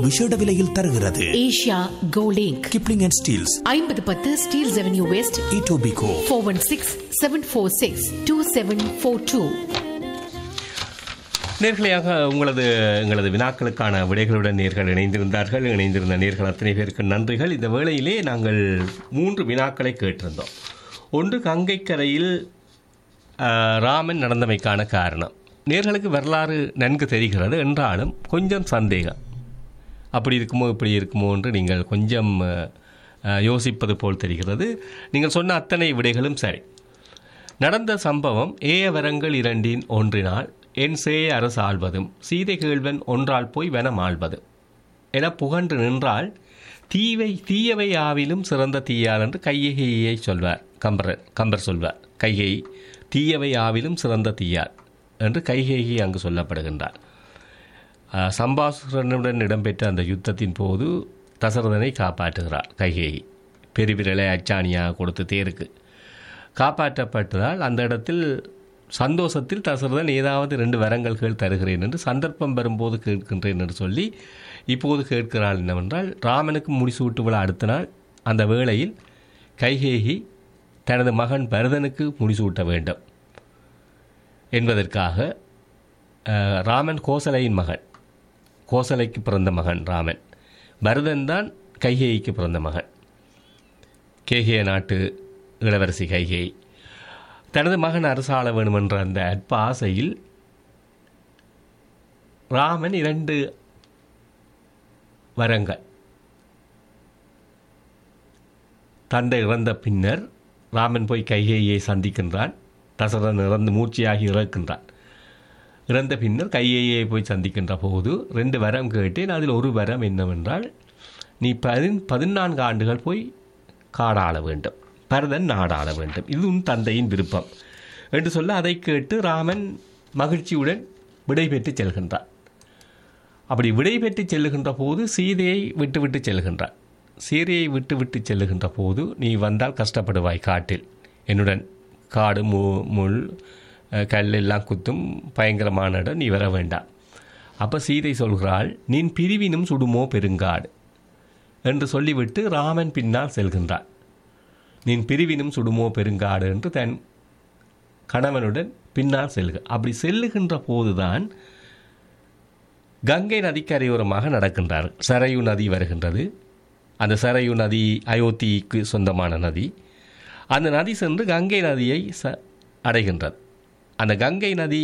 விஷேட விலையில் தருகிறது ஏஷியா கோலிங்க் கிப்ளிங் அண்ட் ஸ்டீல்ஸ் ஐம்பது பத்து Steeles Avenue West Etobicoke four one six seven four six two seven four two நேர்களையாக உங்களது எங்களது வினாக்களுக்கான விடைகளுடன் நேர்கள் இணைந்திருந்தார்கள் இணைந்திருந்த நேர்கள் அத்தனை பேருக்கு நன்றிகள் இந்த வேளையிலே நாங்கள் மூன்று வினாக்களை கேட்டிருந்தோம் ஒன்று கங்கைக்கரையில் ஆஹ், ராமன் நடந்தமைக்கான காரணம் நேர்களுக்கு வரலாறு நன்கு தெரிகிறது என்றாலும் கொஞ்சம் சந்தேகம் அப்படி இருக்குமோ இப்படி இருக்குமோ என்று நீங்கள் கொஞ்சம் ஆஹ், ஆஹ், யோசிப்பது போல் தெரிகிறது நீங்கள் சொன்ன அத்தனை விடைகளும் சரி நடந்த சம்பவம் ஏயவரங்கள் இரண்டின் ஒன்றினால் என் சேய அரசு ஆள்வதும் சீதை கேள்வன் ஒன்றால் போய் வனம் ஆள்வதும் என புகன்று நின்றால் தீவை தீயவை ஆவிலும் சிறந்த தீயால் என்று கையகையை சொல்வார் கம்பர் கம்பர் சொல்வார் கைகை தீயவை ஆவிலும் சிறந்த தீயார் என்று கைகேகி அங்கு சொல்லப்படுகின்றார் ஆஹ், சம்பாசுரனுடன் இடம்பெற்ற அந்த யுத்தத்தின் போது தசரதனை காப்பாற்றுகிறார் கைகேயி பெருவிரலை அச்சாணியாக கொடுத்து தேருக்கு காப்பாற்றப்பட்டதால் அந்த இடத்தில் சந்தோஷத்தில் தசரதன் ஏதாவது ரெண்டு வரங்கள்கள் தருகிறேன் என்று சந்தர்ப்பம் வரும்போது கேட்கின்றேன் என்று சொல்லி இப்போது கேட்கிறாள் என்னவென்றால் ராமனுக்கு முடிசூட்டு விழா அடுத்த நாள் அந்த வேளையில் கைகேகி தனது மகன் பரதனுக்கு முடிசூட்ட வேண்டும் என்பதற்காக அஹ், ராமன் கோசலையின் மகன் கோசலைக்கு பிறந்த மகன் ராமன் பரதன் தான் கைகேயிக்கு பிறந்த மகன் கேகே நாட்டு இளவரசி கைகேயி தனது மகன் அரசாள வேண்டுமென்ற அந்த அற்ப ஆசையில் ராமன் இரண்டு வரங்கள் தந்தை இறந்த பின்னர் ராமன் போய் கைகேயை சந்திக்கின்றான் தசரதன் இறந்து மூர்ச்சியாகி இறக்கின்றான் இறந்த பின்னர் கையேயை போய் சந்திக்கின்ற போது ரெண்டு வரம் கேட்டேன் அதில் ஒரு வரம் என்னவென்றால் நீ பதின் பதினான்கு ஆண்டுகள் போய் காடாள வேண்டும் பரதன் நாடாள வேண்டும் இது உன் தந்தையின் விருப்பம் என்று சொல்ல அதை கேட்டு ராமன் மகிழ்ச்சியுடன் விடைபெற்று செல்கின்றான் அப்படி விடைபெற்று செல்லுகின்ற போது சீதையை விட்டுவிட்டு செல்கின்றான் சீதையை விட்டு விட்டு செல்லுகின்ற போது நீ வந்தால் கஷ்டப்படுவாய் காட்டில் என்னுடன் காடு மு முள் அஹ், கல் எல்லாம் குத்தும் பயங்கரமான இடம் நீ வர வேண்டாம் அப்போ சீதை சொல்கிறாள் நின் பிரிவினும் சுடுமோ பெருங்காடு என்று சொல்லிவிட்டு ராமன் பின்னால் செல்கின்றான் நின் பிரிவினும் சுடுமோ பெருங்காடு என்று தன் கணவனுடன் பின்னால் செல்க அப்படி செல்லுகின்ற போதுதான் கங்கை நதிக்கரையோரமாக நடக்கின்றார் சரையு நதி வருகின்றது அந்த சரையு நதி அயோத்திக்கு சொந்தமான நதி அந்த நதி சென்று கங்கை நதியை ச அடைகின்றது அந்த கங்கை நதி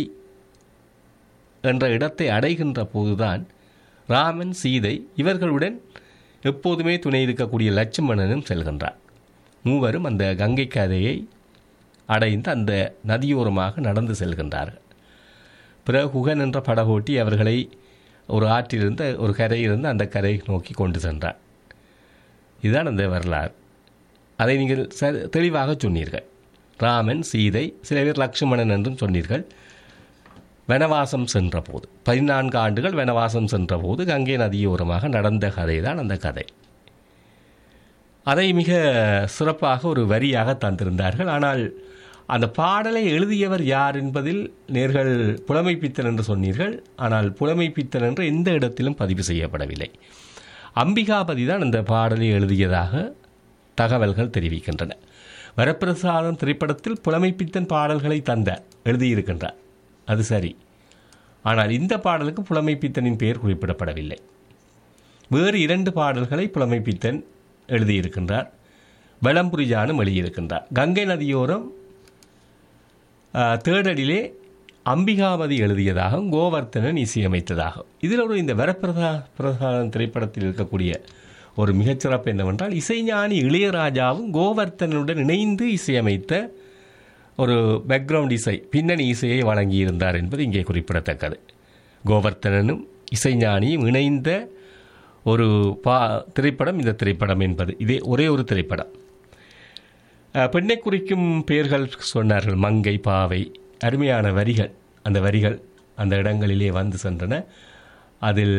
என்ற இடத்தை அடைகின்ற போதுதான் ராமன் சீதை இவர்களுடன் எப்போதுமே துணை இருக்கக்கூடிய லட்சுமணனும் செல்கின்றார் மூவரும் அந்த கங்கை கரையை அடைந்து அந்த நதியோரமாக நடந்து செல்கின்றார்கள் பிறகு குகன் என்ற படகோட்டி அவர்களை ஒரு ஆற்றிலிருந்து ஒரு கரையிலிருந்து அந்த கரை நோக்கி கொண்டு சென்றார் இதுதான் அந்த வரலாறு அதை நீங்கள் ச தெளிவாக சொன்னீர்கள் ராமன் சீதை சில பேர் லக்ஷ்மணன் என்றும் சொன்னீர்கள் வனவாசம் சென்றபோது பதினான்கு ஆண்டுகள் வனவாசம் சென்றபோது கங்கை நதியோரமாக நடந்த கதை தான் அந்த கதை அதை மிக சிறப்பாக ஒரு வரியாக தந்திருந்தார்கள் ஆனால் அந்த பாடலை எழுதியவர் யார் என்பதில் நேர்கள் புலமைப்பித்தன் என்று சொன்னீர்கள் ஆனால் புலமைப்பித்தன் என்று எந்த இடத்திலும் பதிவு செய்யப்படவில்லை அம்பிகாபதி தான் அந்த பாடலை எழுதியதாக தகவல்கள் தெரிவிக்கின்றன வரப்பிரசாதம் திரைப்படத்தில் புலமைப்பித்தன் பாடல்களை தந்தார் எழுதியிருக்கின்றார் அது சரி ஆனால் இந்த பாடலுக்கு புலமைப்பித்தனின் பெயர் குறிப்பிடப்படவில்லை வேறு இரண்டு பாடல்களை புலமைப்பித்தன் எழுதியிருக்கின்றார் வளம்புரிஜானும் எழுதியிருக்கின்றார் கங்கை நதியோரம் ஆ, தேடலிலே அம்பிகாமதி எழுதியதாகவும் கோவர்த்தனன் இசையமைத்ததாகும் இதில் ஒரு இந்த வரப்பிரசா பிரசாதம் திரைப்படத்தில் இருக்கக்கூடிய ஒரு மிகச்சிறப்பு என்னவென்றால் இசைஞானி இளையராஜாவும் கோவர்த்தனுடன் இணைந்து இசையமைத்த ஒரு பேக்ரவுண்ட் இசை பின்னணி இசையை வழங்கியிருந்தார் என்பது இங்கே குறிப்பிடத்தக்கது கோவர்த்தனனும் இசைஞானியும் இணைந்த ஒரு பா திரைப்படம் இந்த திரைப்படம் என்பது இதே ஒரே ஒரு திரைப்படம் அஹ், பெண்ணை குறிக்கும் பெயர்கள் சொன்னார்கள் மங்கை பாவை அருமையான வரிகள் அந்த வரிகள் அந்த இடங்களிலே வந்து சென்றன அதில்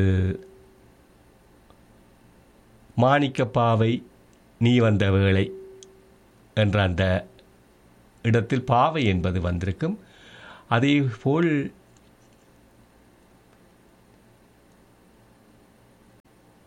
மாணிக்க பாவை நீ வந்த வேளை என்ற அந்த இடத்தில் பாவை என்பது வந்திருக்கும் அதே போல்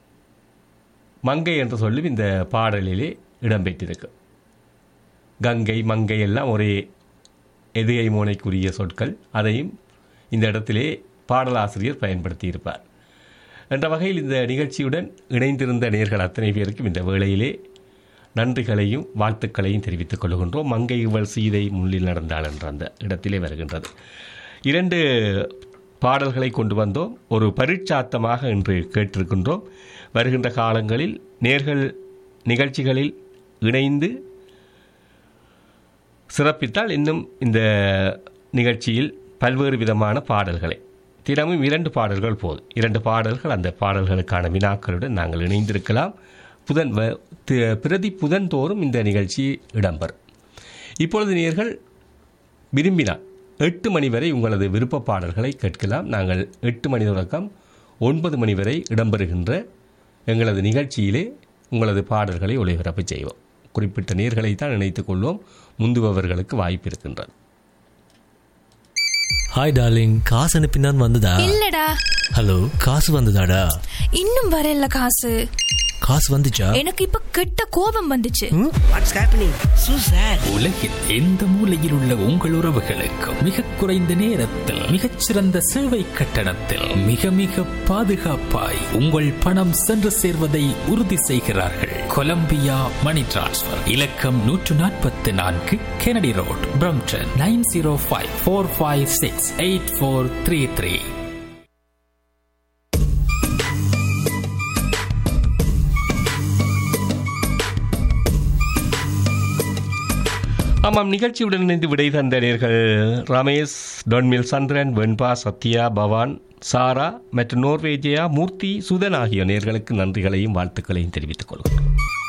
மங்கை என்று சொல்லும் இந்த பாடலிலே இடம்பெற்றிருக்கு கங்கை மங்கை எல்லாம் ஒரே எதுகை மோனைக்குரிய சொற்கள் அதையும் இந்த இடத்திலே பாடலாசிரியர் பயன்படுத்தியிருப்பார் என்ற வகையில் இந்த நிகழ்ச்சியுடன் இணைந்திருந்த நேர்கள் அத்தனை பேருக்கும் இந்த வேளையிலே நன்றிகளையும் வாழ்த்துக்களையும் தெரிவித்துக் கொள்கின்றோம் மங்கை இவள் சீதை முள்ளில் நடந்தாள் என்ற அந்த இடத்திலே வருகின்றது இரண்டு பாடல்களை கொண்டு வந்தோம் ஒரு பரீட்சாத்தமாக இன்று கேட்டிருக்கின்றோம் வருகின்ற காலங்களில் நேர்கள் நிகழ்ச்சிகளில் இணைந்து சிறப்பித்தால் இன்னும் இந்த நிகழ்ச்சியில் பல்வேறு விதமான பாடல்களை தினமும் இரண்டு பாடல்கள் போதும் இரண்டு பாடல்கள் அந்த பாடல்களுக்கான வினாக்களுடன் நாங்கள் இணைந்திருக்கலாம் புதன் வ- தி- பிரதி புதன் தோறும் இந்த நிகழ்ச்சி இடம்பெறும் இப்பொழுது நேர்கள் விரும்பினால் எட்டு மணி வரை உங்களது விருப்ப பாடல்களை கேட்கலாம் நாங்கள் எட்டு மணி தொடக்கம் ஒன்பது மணி வரை இடம்பெறுகின்ற எங்களது நிகழ்ச்சியிலே உங்களது பாடல்களை ஒளிபரப்பு செய்வோம் குறிப்பிட்ட நேர்களை தான் இணைத்துக் கொள்வோம் முந்துபவர்களுக்கு வாய்ப்பு இருக்கின்றது ஹாய் டார்லிங் காசு அனுப்பினான் வந்ததா இல்லடா ஹலோ காசு வந்ததாடா இன்னும் வரல காசு காசு வந்துச்சா எனக்கு இப்ப கெட்ட கோபம் வந்துச்சு வாட்ஸ் ஹேப்பனிங் சூ சார் உலகில் எந்த மூலையில் உள்ள உங்கள் உறவுகளுக்கு மிக குறைந்த நேரத்தில் மிகச்சிறந்த சேவை கட்டணத்தில் மிக மிக பாதுகாப்பாய் உங்கள் பணம் சென்று சேர்வதை உறுதி செய்கிறார்கள் கொலம்பியா மணி டிரான்ஸ்ஃபர் இலக்கம் நூற்று நாற்பத்தி நான்கு Kennedy Road Brampton nine zero five four five six eight four three three ஆமாம் நிகழ்ச்சியுடன் இணைந்து விடை தந்த நேர்கள் ரமேஷ் டொன்மில் சந்திரன் வெண்பா சத்யா பவான் சாரா மற்றும் நோர்வேஜியா மூர்த்தி சுதன் ஆகிய நேர்களுக்கு நன்றிகளையும் வாழ்த்துக்களையும் தெரிவித்துக் கொள்கிறோம்